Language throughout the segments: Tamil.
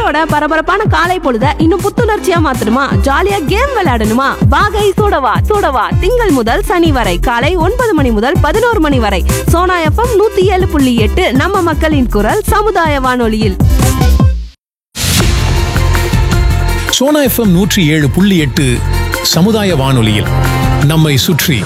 உங்களோட பரபரப்பான காலை பொழுத இன்னும் புத்துணர்ச்சியா மாத்தணுமா ஜாலியா கேம் விளையாடணுமா வாகை சூடவா சூடவா திங்கள் முதல் சனி வரை காலை ஒன்பது மணி முதல் பதினோரு மணி வரை சோனா எஃப்எம் நூத்தி ஏழு புள்ளி எட்டு நம்ம மக்களின் குரல் சமுதாய வானொலியில் சோனா எஃப்எம் நூற்றி ஏழு புள்ளி எட்டு சமுதாய வானொலியில் நம்மை சுற்றி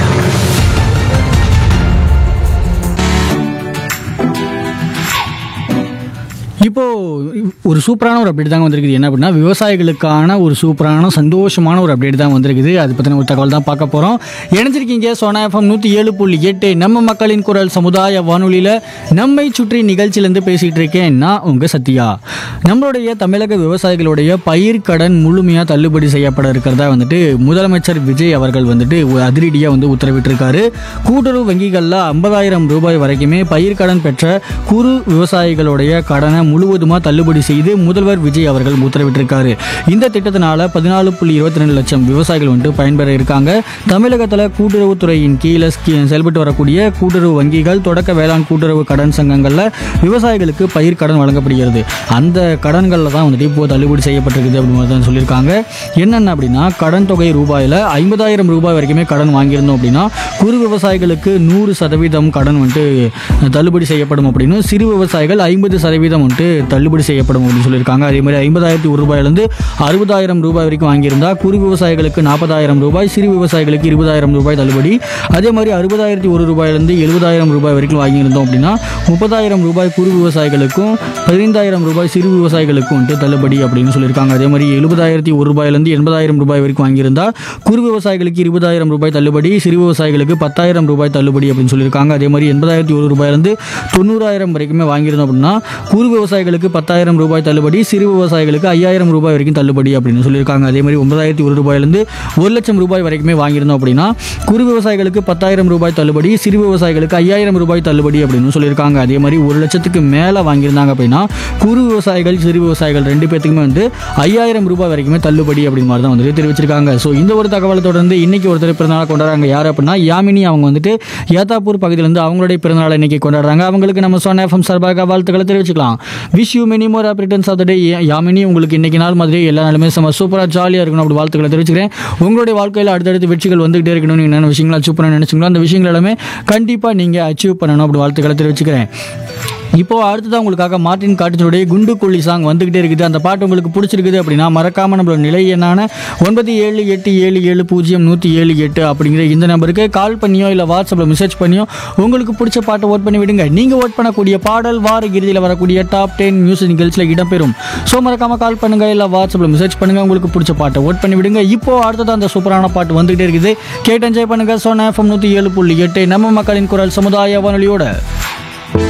இப்போ ஒரு சூப்பரான ஒரு அப்டேட் தாங்க வந்திருக்குது என்ன அப்படின்னா விவசாயிகளுக்கான ஒரு சூப்பரான சந்தோஷமான ஒரு அப்டேட் தான் வந்திருக்குது அது பற்றின ஒரு தகவல் தான் பார்க்க போகிறோம் இணைஞ்சிருக்கீங்க சோனா எஃப்எம் நூற்றி ஏழு புள்ளி எட்டு நம்ம மக்களின் குரல் சமுதாய வானொலியில் நம்மை சுற்றி நிகழ்ச்சியிலேருந்து பேசிகிட்டு இருக்கேன் நான் உங்கள் சத்யா நம்மளுடைய தமிழக விவசாயிகளுடைய பயிர் கடன் முழுமையாக தள்ளுபடி செய்யப்பட இருக்கிறதா வந்துட்டு முதலமைச்சர் விஜய் அவர்கள் வந்துட்டு ஒரு அதிரடியாக வந்து உத்தரவிட்டிருக்காரு கூட்டுறவு வங்கிகளில் ஐம்பதாயிரம் ரூபாய் வரைக்குமே பயிர் கடன் பெற்ற குறு விவசாயிகளுடைய கடனை முழுவதுமாக தள்ளுபடி செய்து முதல்வர் விஜய் அவர்கள் உத்தரவிட்டிருக்காரு இந்த திட்டத்தினால பதினாலு புள்ளி இருபத்தி ரெண்டு லட்சம் விவசாயிகள் வந்துட்டு பயன்பெற இருக்காங்க தமிழகத்தில் கூட்டுறவுத்துறையின் கீழே ஸ்கீ- செயல்பட்டு வரக்கூடிய கூட்டுறவு வங்கிகள் தொடக்க வேளாண் கூட்டுறவு கடன் சங்கங்களில் விவசாயிகளுக்கு பயிர் கடன் வழங்கப்படுகிறது அந்த கடன்களில் தான் வந்துட்டு இப்போ தள்ளுபடி செய்யப்பட்டிருக்குது அப்படின்னு தான் சொல்லியிருக்காங்க என்னென்ன அப்படின்னா கடன் தொகை ரூபாயில் ஐம்பதாயிரம் ரூபாய் வரைக்குமே கடன் வாங்கியிருந்தோம் அப்படின்னா குறு விவசாயிகளுக்கு நூறு சதவீதம் கடன் வந்துட்டு தள்ளுபடி செய்யப்படும் அப்படின்னு சிறு விவசாயிகள் ஐம்பது சதவீதம் வந்துட்டு தள்ளுபடி செய்யப்படும் அப்படின்னு சொல்லியிருக்காங்க அதே மாதிரி ஐம்பதாயிரத்தி ஒரு ரூபாயிலிருந்து அறுபதாயிரம் ரூபாய் வரைக்கும் வாங்கியிருந்தா குறு விவசாயிகளுக்கு நாற்பதாயிரம் ரூபாய் சிறு விவசாயிகளுக்கு இருபதாயிரம் ரூபாய் தள்ளுபடி அதே மாதிரி அறுபதாயிரத்தி ஒரு ரூபாயிலிருந்து எழுபதாயிரம் ரூபாய் வரைக்கும் வாங்கியிருந்தோம் அப்படின்னா முப்பதாயிரம் ரூபாய் குறு விவசாயிகளுக்கும் பதினைந்தாயிரம் ரூபாய் சிறு விவசாயிகளுக்கும் வந்துட்டு தள்ளுபடி அப்படின்னு சொல்லியிருக்காங்க அதே மாதிரி எழுபதாயிரத்தி ஒரு ரூபாயிலிருந்து எண்பதாயிரம் ரூபாய் வரைக்கும் வாங்கியிருந்தா குறு விவசாயிகளுக்கு இருபதாயிரம் ரூபாய் தள்ளுபடி சிறு விவசாயிகளுக்கு பத்தாயிரம் ரூபாய் தள்ளுபடி அப்படின்னு சொல்லியிருக்காங்க அதே மாதிரி எண்பதாயிரத்தி ஒரு ரூபாயிலிருந்து தொண்ணூறாயிரம் வரைக்குமே வாங்கியிருந்தோம் அப்படின்னா குறு விவசாயிகளுக்கு பத்தாயிரம் ரூபாய் தள்ளுபடி சிறு விவசாயிகளுக்கு ஐயாயிரம் ரூபாய் வரைக்கும் தள்ளுபடி அப்படின்னு சொல்லியிருக்காங்க அதே மாதிரி ஒன்பதாயிரத்தி ஒரு ரூபாயிலிருந்து ஒரு லட்சம் ரூபாய் வரைக்குமே வாங்கியிருந்தோம் அப்படின்னா குறு விவசாயிகளுக்கு பத்தாயிரம் ரூபாய் தள்ளுபடி சிறு விவசாயிகளுக்கு ஐயாயிரம் ரூபாய் தள்ளுபடி அப்படின்னு சொல்லியிருக்காங்க அதே மாதிரி ஒரு லட்சத்துக்கு மேலே வாங்கியிருந்தாங்க அப்படின்னா குறு விவசாயிகள் சிறு விவசாயிகள் ரெண்டு பேத்துக்குமே வந்து ஐயாயிரம் ரூபாய் வரைக்குமே தள்ளுபடி அப்படின்னு மாதிரி தான் வந்துட்டு தெரிவிச்சிருக்காங்க ஸோ இந்த ஒரு தகவலை தொடர்ந்து இன்னைக்கு ஒருத்தர் பிறந்தநாள் கொண்டாடுறாங்க யார் அப்படின்னா யாமினி அவங்க வந்துட்டு ஏத்தாப்பூர் பகுதியிலேருந்து அவங்களுடைய பிறந்தநாள் இன்னைக்கு கொண்டாடுறாங்க அவங்களுக்கு நம்ம சொன்ன எஃப்எம் சார்பாக வாழ்த்துக்களை தெரிவிச்சுக்கலாம் wish you many more happy returns of the day Yamini உங்களுக்கு இன்னைக்கு நாள் மாதிரி எல்லா நாளுமே செம்ம சூப்பராக ஜாலியாக இருக்கணும் அப்படி வாழ்த்துக்களை தெரிவிச்சுக்கிறேன் உங்களுடைய வாழ்க்கையில் அடுத்தடுத்து வெற்றிகள் வந்துகிட்டே இருக்கணும் நீங்கள் என்னென்ன விஷயங்களை அச்சீவ் பண்ண நினைச்சீங்களோ அந்த விஷயங்கள் எல்லாமே கண்டிப்பாக நீங்கள் அச்சீவ் பண்ணணும் அப்படி வாழ்த்துக்களை தெரிவிச்சுக்கிறேன் இப்போ அடுத்ததான் உங்களுக்காக மார்ட்டின் காட்டினுடைய குண்டு குள்ளி சாங் வந்துகிட்டே இருக்குது அந்த பாட்டு உங்களுக்கு பிடிச்சிருக்குது அப்படின்னா மறக்காம நம்மளோட நிலை என்னான ஒன்பது ஏழு எட்டு ஏழு ஏழு பூஜ்ஜியம் நூற்றி ஏழு எட்டு அப்படிங்கிற இந்த நம்பருக்கு கால் பண்ணியோ இல்லை வாட்ஸ்அப்பில் மெசேஜ் பண்ணியோ உங்களுக்கு பிடிச்ச பாட்டை ஓட் பண்ணி விடுங்க நீங்கள் ஓட் பண்ணக்கூடிய பாடல் வார இறுதியில் வரக்கூடிய டாப் டென் மியூசிக் நிகழ்ச்சியில் இடம்பெறும் ஸோ மறக்காம கால் பண்ணுங்க இல்லை வாட்ஸ்அப்பில் மெசேஜ் பண்ணுங்க உங்களுக்கு பிடிச்ச பாட்டை ஓட் பண்ணி விடுங்க இப்போ அடுத்ததான் அந்த சூப்பரான பாட்டு வந்துகிட்டே இருக்குது கேட்டு என்ஜாய் பண்ணுங்க சோனா எஃப்எம் நூற்றி ஏழு புள்ளி எட்டு நம்ம மக்களின் குரல் சமுதாய வானொலியோட